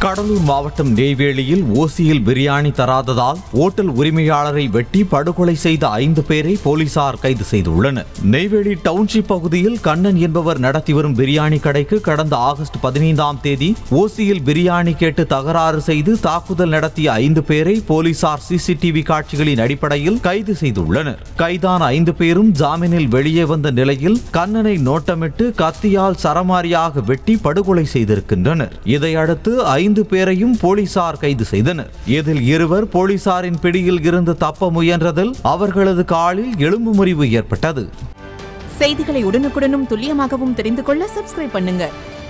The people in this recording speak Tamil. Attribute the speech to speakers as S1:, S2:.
S1: கடலூர் மாவட்டம் நெய்வேலியில் ஓசியில் பிரியாணி தராததால் ஓட்டல் உரிமையாளரை வெட்டி படுகொலை செய்த ஐந்து பேரை போலீசார் கைது செய்துள்ளனர் நெய்வேலி டவுன்ஷிப் பகுதியில் கண்ணன் என்பவர் நடத்தி வரும் பிரியாணி கடைக்கு கடந்த ஆகஸ்ட் பதினைந்தாம் தேதி ஓசியில் பிரியாணி கேட்டு தகராறு செய்து தாக்குதல் நடத்திய ஐந்து பேரை போலீசார் சிசிடிவி காட்சிகளின் அடிப்படையில் கைது செய்துள்ளனர் கைதான ஐந்து பேரும் ஜாமீனில் வெளியே வந்த நிலையில் கண்ணனை நோட்டமிட்டு கத்தியால் சரமாரியாக வெட்டி படுகொலை செய்திருக்கின்றனர் இதையடுத்து ஐந்து பேரையும் போலீசார் கைது செய்தனர் இதில் இருவர் போலீசாரின் பிடியில் இருந்து தப்ப முயன்றதில் அவர்களது காலில் எலும்பு முறிவு ஏற்பட்டது
S2: செய்திகளை உடனுக்குடனும் துல்லியமாகவும் தெரிந்து கொள்ள சப்ஸ்கிரைப் பண்ணுங்க